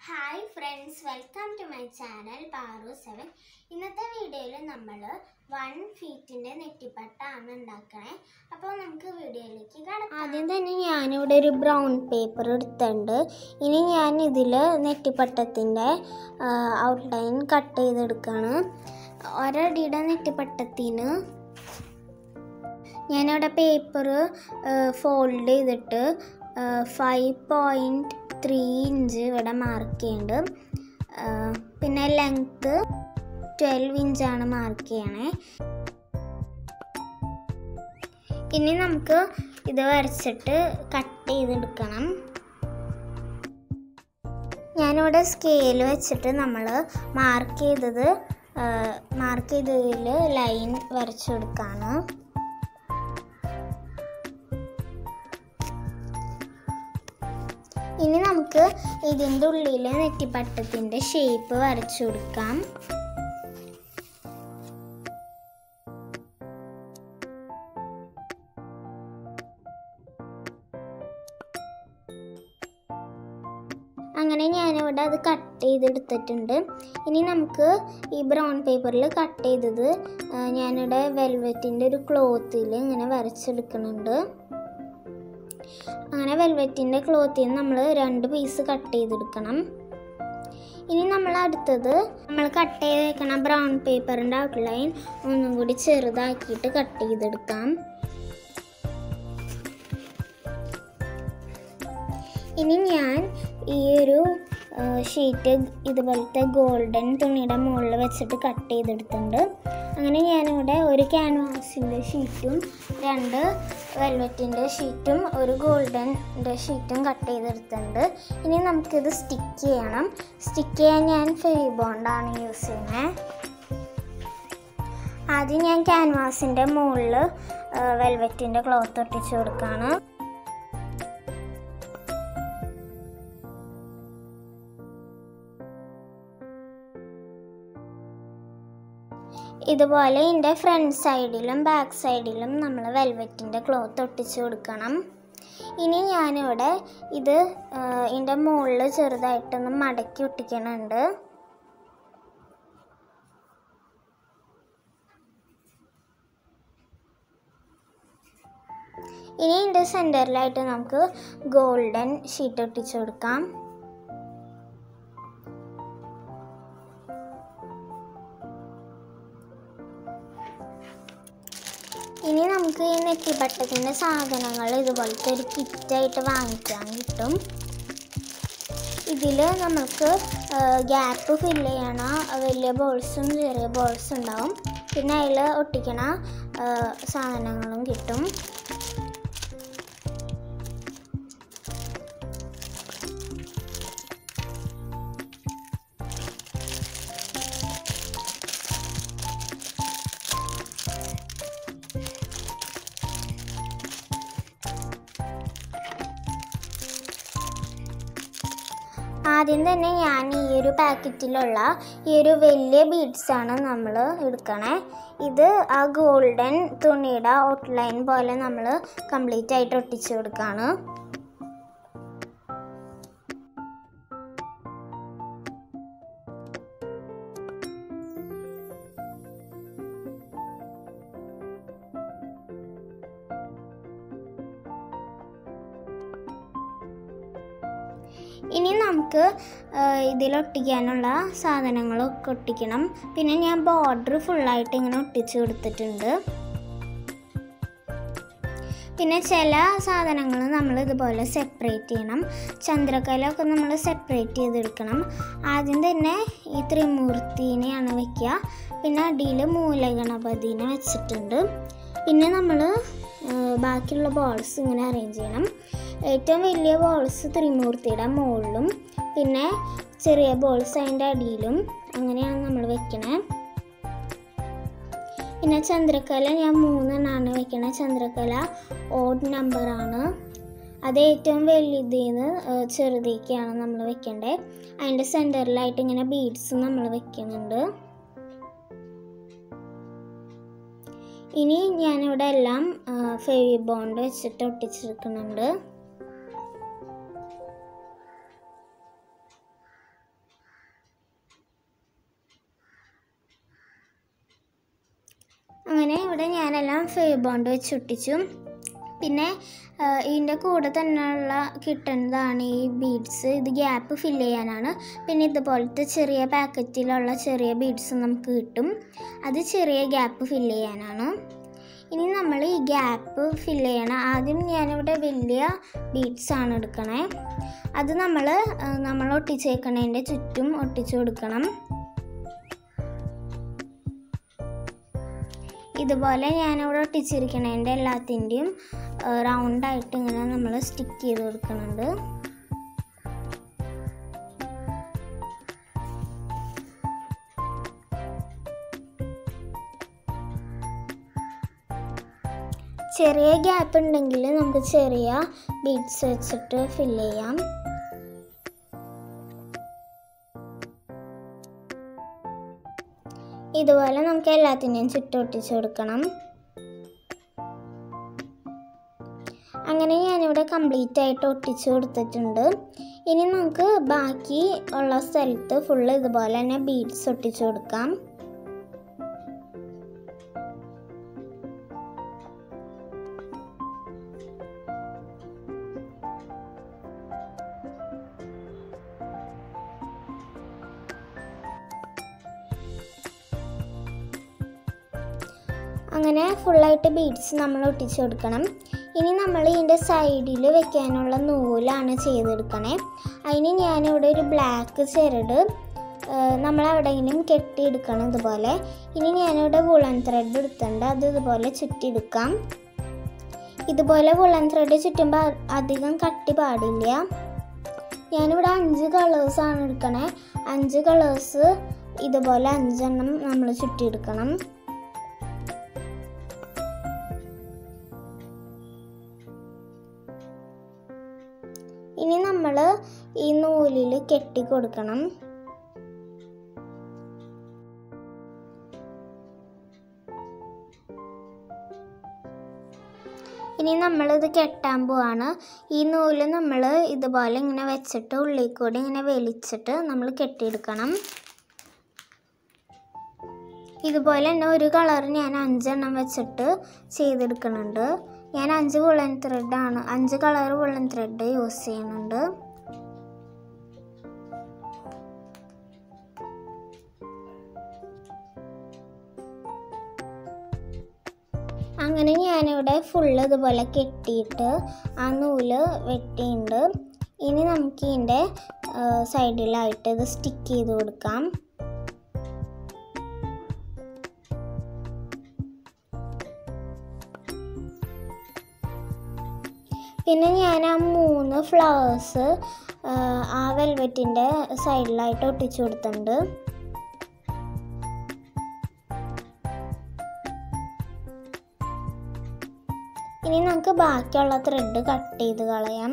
hi friends welcome to my channel Paaru seven ഇന്നത്തെ വീഡിയോയിൽ നമ്മൾ വൺ ഫീറ്റിൻ്റെ നെറ്റിപ്പട്ടാണ് ഉണ്ടാക്കണേ അപ്പോൾ നമുക്ക് വീഡിയോയിലേക്ക് കടക്കാം ആദ്യം തന്നെ ഞാനിവിടെ ഒരു ബ്രൗൺ പേപ്പർ എടുത്തിട്ടുണ്ട് ഇനി ഞാൻ ഇതിൽ നെറ്റിപ്പട്ടത്തിൻ്റെ ഔട്ട്ലൈൻ കട്ട് ചെയ്തെടുക്കുകയാണ് ഒരടിയുടെ നെറ്റിപ്പട്ടത്തിന് ഞാനിവിടെ പേപ്പർ ഫോൾഡ് ചെയ്തിട്ട് ഫൈവ് പോയിൻറ്റ് ത്രീ ഇഞ്ച് ഇവിടെ മാർക്ക് ചെയ്യുന്നുണ്ട് ആ, പിന്നെ ലെങ്ത്ത് ട്വൽവ് ഇഞ്ചാണ് മാർക്ക് ചെയ്യണേ ഇനി നമുക്ക് ഇത് വരച്ചിട്ട് കട്ട് ചെയ്തെടുക്കണം ഞാനിവിടെ സ്കെയിൽ വെച്ചിട്ട് നമ്മൾ മാർക്ക് ചെയ്തത് മാർക്ക് ചെയ്തതിൽ ലൈൻ വരച്ചു കൊടുക്കുകയാണ് ഇനി നമുക്ക് ഇതിൻ്റെ ഉള്ളിൽ നെറ്റിപ്പട്ടത്തിൻ്റെ ഷേപ്പ് വരച്ചു കൊടുക്കാം അങ്ങനെ ഞാനിവിടെ അത് കട്ട് ചെയ്തെടുത്തിട്ടുണ്ട് ഇനി നമുക്ക് ഈ ബ്രൗൺ പേപ്പറിൽ കട്ട് ചെയ്തത് ആ, ഞാനിവിടെ വെൽവെറ്റിൻ്റെ ഒരു ക്ലോത്തിൽ ഇങ്ങനെ വരച്ചെടുക്കുന്നുണ്ട് അങ്ങനെ വെൽവെറ്റിൻ്റെ ക്ലോത്തിൽ നിന്ന് നമ്മൾ രണ്ട് പീസ് കട്ട് ചെയ്തെടുക്കണം ഇനി നമ്മൾ അടുത്തത് നമ്മൾ കട്ട് ചെയ്ത് വെക്കണ ബ്രൗൺ പേപ്പറിൻ്റെ ഔട്ട്ലൈൻ ഒന്നും കൂടി ചെറുതാക്കിയിട്ട് കട്ട് ചെയ്തെടുക്കാം ഇനി ഞാൻ ഈ ഒരു ഷീറ്റ് ഇതുപോലത്തെ ഗോൾഡൻ തുണിയുടെ മുകളിൽ വെച്ചിട്ട് കട്ട് ചെയ്തെടുത്തിട്ടുണ്ട് അങ്ങനെ ഞാനിവിടെ ഒരു ക്യാൻവാസിൻ്റെ ഷീറ്റും രണ്ട് വെൽവെറ്റിൻ്റെ ഷീറ്റും ഒരു ഗോൾഡൻ്റെ ഷീറ്റും കട്ട് ചെയ്തെടുത്തിട്ടുണ്ട് ഇനി നമുക്കിത് സ്റ്റിക്ക് ചെയ്യണം സ്റ്റിക്ക് ചെയ്യാൻ ഞാൻ ഫെവി ബോണ്ടാണ് യൂസ് ചെയ്യുന്നത് ആദ്യം ഞാൻ ക്യാൻവാസിൻ്റെ മുകളിൽ വെൽവെറ്റിൻ്റെ ക്ലോത്ത് ഒട്ടിച്ച് കൊടുക്കുകയാണ് ഇതുപോലെ ഇതിൻ്റെ ഫ്രണ്ട് സൈഡിലും ബാക്ക് സൈഡിലും നമ്മൾ വെൽവെറ്റിൻ്റെ ക്ലോത്ത് ഒട്ടിച്ച് കൊടുക്കണം ഇനി ഞാനിവിടെ ഇത് ആ, ഇതിൻ്റെ മുകളിൽ ചെറുതായിട്ടൊന്ന് മടക്കി ഒട്ടിക്കണുണ്ട് ഇനി ഇതിൻ്റെ സെൻറ്ററിലായിട്ട് നമുക്ക് ഗോൾഡൻ ഷീറ്റ് ഒട്ടിച്ച് കൊടുക്കാം ഇനി നമുക്ക് ഈ നെറ്റിപ്പട്ടത്തിൻ്റെ സാധനങ്ങൾ ഇതുപോലത്തെ ഒരു കിറ്റായിട്ട് വാങ്ങിക്കാൻ കിട്ടും ഇതിൽ നമുക്ക് ഗ്യാപ്പ് ഫില്ല് ചെയ്യണ വലിയ ബോൾസും ചെറിയ ബോൾസും ഉണ്ടാവും പിന്നെ അതിൽ ഒട്ടിക്കണ ആ, സാധനങ്ങളും കിട്ടും ആദ്യം തന്നെ ഞാൻ ഈ ഒരു പാക്കറ്റിലുള്ള ഈ ഒരു വലിയ ബീഡ്സ് ആണ് നമ്മൾ എടുക്കണേ ഇത് ആ ഗോൾഡൻ തുണിയുടെ ഔട്ട്ലൈൻ പോലെ നമ്മൾ കംപ്ലീറ്റ് ആയിട്ട് ഒട്ടിച്ചു കൊടുക്കുകയാണ് ഇനി നമുക്ക് ഇതിലൊട്ടിക്കാനുള്ള സാധനങ്ങളൊക്കെ ഒട്ടിക്കണം പിന്നെ ഞാൻ ബോർഡർ ഫുള്ളായിട്ട് ഇങ്ങനെ ഒട്ടിച്ച് കൊടുത്തിട്ടുണ്ട് പിന്നെ ചില സാധനങ്ങൾ നമ്മൾ ഇതുപോലെ സെപ്പറേറ്റ് ചെയ്യണം ചന്ദ്രക്കലൊക്കെ നമ്മൾ സെപ്പറേറ്റ് ചെയ്തെടുക്കണം ആദ്യം തന്നെ ഈ ത്രിമൂർത്തിനെയാണ് വെക്കുക പിന്നെ അടിയിൽ മൂലഗണപതിനെ വെച്ചിട്ടുണ്ട് പിന്നെ നമ്മൾ ബാക്കിയുള്ള ബോൾസ് ഇങ്ങനെ അറേഞ്ച് ചെയ്യണം ഏറ്റവും വലിയ ബോൾസ് ത്രിമൂർത്തിയുടെ മുകളിലും പിന്നെ ചെറിയ ബോൾസ് അതിൻ്റെ അടിയിലും അങ്ങനെയാണ് നമ്മൾ വെക്കണേ പിന്നെ ചന്ദ്രക്കല ഞാൻ മൂന്നെണ്ണമാണ് വെക്കണത് ചന്ദ്രക്കല ഓഡ് നമ്പറാണ് അത് ഏറ്റവും വലുതിന്ന് ചെറുതേക്കാണ് നമ്മൾ വെക്കേണ്ടത് അതിൻ്റെ സെൻറ്ററിലായിട്ട് ഇങ്ങനെ ബീഡ്സ് നമ്മൾ വെക്കുന്നുണ്ട് ഇനി ഞാനിവിടെ എല്ലാം ഫെവി ബോണ്ട് വെച്ചിട്ട് ഒട്ടിച്ചെടുക്കുന്നുണ്ട് അങ്ങനെ ഇവിടെ ഞാനെല്ലാം ഫേവ് ബോണ്ട് വെച്ച് ഒട്ടിച്ചു പിന്നെ ആ, ഇതിൻ്റെ കൂടെ തന്നെയുള്ള കിട്ടുന്നതാണ് ഈ ബീഡ്സ് ഇത് ഗ്യാപ്പ് ഫില്ല് ചെയ്യാനാണ് പിന്നെ ഇതുപോലത്തെ ചെറിയ പാക്കറ്റിലുള്ള ചെറിയ ബീഡ്സ് നമുക്ക് കിട്ടും അത് ചെറിയ ഗ്യാപ്പ് ഫില്ല് ചെയ്യാനാണ് ഇനി നമ്മൾ ഈ ഗ്യാപ്പ് ഫില്ല് ചെയ്യണം ആദ്യം ഞാനിവിടെ വലിയ ബീഡ്സ് ആണ് എടുക്കണേ അത് നമ്മൾ നമ്മൾ ഒട്ടിച്ചേക്കണതിൻ്റെ ചുറ്റും ഒട്ടിച്ചു കൊടുക്കണം ഇതുപോലെ ഞാനിവിടെ ഒട്ടിച്ചിരിക്കണതിൻ്റെ എല്ലാത്തിൻ്റെയും റൗണ്ടായിട്ട് ഇങ്ങനെ നമ്മൾ സ്റ്റിക്ക് ചെയ്ത് കൊടുക്കുന്നുണ്ട് ചെറിയ ഗ്യാപ്പ് ഉണ്ടെങ്കിൽ നമുക്ക് ചെറിയ ബീഡ്സ് വെച്ചിട്ട് ഫില്ല് ചെയ്യാം ഇതുപോലെ നമുക്ക് എല്ലാത്തിൻ്റെയും ചുറ്റും ഒട്ടിച്ചു കൊടുക്കണം അങ്ങനെ ഞാനിവിടെ കംപ്ലീറ്റ് ആയിട്ട് ഒട്ടിച്ചു കൊടുത്തിട്ടുണ്ട് ഇനി നമുക്ക് ബാക്കി ഉള്ള സ്ഥലത്ത് ഫുള്ള് ഇതുപോലെ തന്നെ ബീഡ്സ് ഒട്ടിച്ചു കൊടുക്കാം അങ്ങനെ ഫുള്ളായിട്ട് ബീഡ്സ് നമ്മൾ ഒട്ടിച്ചു കൊടുക്കണം ഇനി നമ്മൾ ഇതിൻ്റെ സൈഡിൽ വെക്കാനുള്ള നൂലാണ് ചെയ്തെടുക്കണേ അതിന് ഞാനിവിടെ ഒരു ബ്ലാക്ക് ചെരട് നമ്മൾ എവിടെയെങ്കിലും കെട്ടിയെടുക്കണം ഇതുപോലെ ഇനി ഞാനിവിടെ വുളൻ ത്രെഡ് എടുത്തിട്ടുണ്ട് അത് ഇതുപോലെ ചുറ്റിയെടുക്കാം ഇതുപോലെ വുളൻ ത്രെഡ് ചുറ്റുമ്പോൾ അധികം കട്ടി പാടില്ല ഞാനിവിടെ അഞ്ച് കളേഴ്സാണ് എടുക്കണേ അഞ്ച് കളേഴ്സ് ഇതുപോലെ അഞ്ചെണ്ണം നമ്മൾ ചുറ്റിയെടുക്കണം ഇനി നമ്മൾ ഈ നൂലിൽ കെട്ടി കൊടുക്കണം ഇനി നമ്മളിത് കെട്ടാൻ പോവാണ് ഈ നൂല് നമ്മൾ ഇതുപോലെ ഇങ്ങനെ വെച്ചിട്ട് ഉള്ളിൽ കൂടി ഇങ്ങനെ വലിച്ചിട്ട് നമ്മൾ കെട്ടിയെടുക്കണം ഇതുപോലെ തന്നെ ഒരു കളർ ഞാൻ അഞ്ചെണ്ണം വെച്ചിട്ട് ചെയ്തെടുക്കുന്നുണ്ട് ഞാൻ അഞ്ച് വുളൻ ത്രെഡാണ് അഞ്ച് കളർ വുളൻ ത്രെഡ് യൂസ് ചെയ്യുന്നുണ്ട് അങ്ങനെ ഞാനിവിടെ ഫുള്ള് ഇതുപോലെ കെട്ടിയിട്ട് ആ നൂല് വെട്ടിയിട്ടുണ്ട് ഇനി നമുക്ക് ഇതിൻ്റെ സൈഡിലായിട്ട് ഇത് സ്റ്റിക്ക് ചെയ്ത് കൊടുക്കാം പിന്നെ ഞാൻ ആ മൂന്ന് ഫ്ലവേഴ്സ് ആ വെൽവെറ്റിൻ്റെ സൈഡിലായിട്ട് ഒട്ടിച്ചു കൊടുത്തിട്ടുണ്ട് ഇനി നമുക്ക് ബാക്കിയുള്ള ത്രെഡ് കട്ട് ചെയ്ത് കളയാം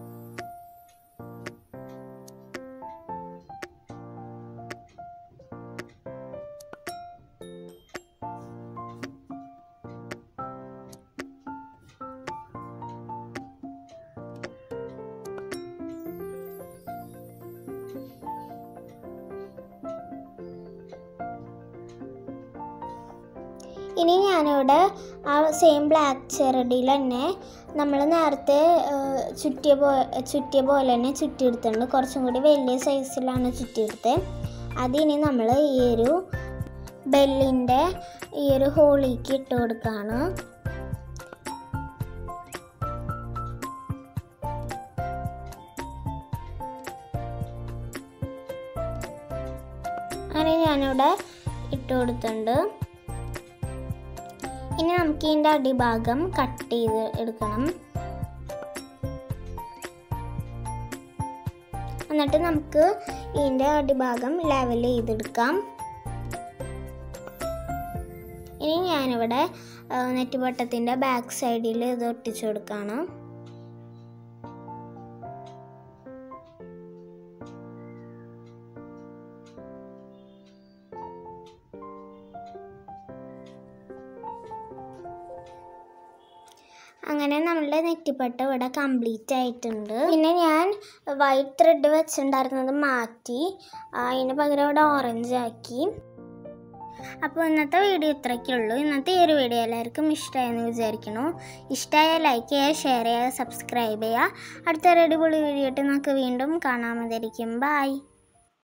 ഇനി ഞാനിവിടെ ആ സെയിം ബ്ലാക്ക് ചെറടിയിൽ തന്നെ നമ്മൾ നേരത്തെ ആ, ചുറ്റിയ പോ ചുറ്റിയ പോലെ തന്നെ ചുറ്റിയെടുത്തിട്ടുണ്ട് കുറച്ചും കൂടി വലിയ സൈസിലാണ് ചുറ്റിയെടുത്തത് അതിനി നമ്മൾ ഈ ഒരു ബെല്ലിൻ്റെ ഈ ഒരു ഹോളിക്ക് ഇട്ട് കൊടുക്കുകയാണ് അങ്ങനെ ഞാനിവിടെ ഇട്ട് കൊടുത്തിട്ടുണ്ട് ഇനി നമുക്ക് ഇതിൻ്റെ അടിഭാഗം കട്ട് ചെയ്ത് എടുക്കണം എന്നിട്ട് നമുക്ക് ഇതിൻ്റെ അടിഭാഗം ലെവൽ ചെയ്തെടുക്കാം ഇനി ഞാനിവിടെ നെറ്റുപട്ടത്തിൻ്റെ ബാക്ക് സൈഡിൽ ഇത് ഒട്ടിച്ചു കൊടുക്കുകയാണ് അങ്ങനെ നമ്മളുടെ നെറ്റിപ്പട്ട ഇവിടെ കംപ്ലീറ്റ് ആയിട്ടുണ്ട് പിന്നെ ഞാൻ വൈറ്റ് ത്രെഡ് വെച്ചിട്ടുണ്ടായിരുന്നത് മാറ്റി ആ, അതിന് പകരം ഇവിടെ ഓറഞ്ച് ആക്കി അപ്പോൾ ഇന്നത്തെ വീഡിയോ ഇത്രയ്ക്കുള്ളൂ ഇന്നത്തെ ഈ ഒരു വീഡിയോ എല്ലാവർക്കും ഇഷ്ടമായെന്ന് വിചാരിക്കുന്നു ഇഷ്ടമായ ലൈക്ക് ചെയ്യുക ഷെയർ ചെയ്യുക സബ്സ്ക്രൈബ് ചെയ്യുക അടുത്തൊരു അടിപൊളി വീഡിയോ ആയിട്ട് നമുക്ക് വീണ്ടും കാണാമെന്നിരിക്കും ബൈ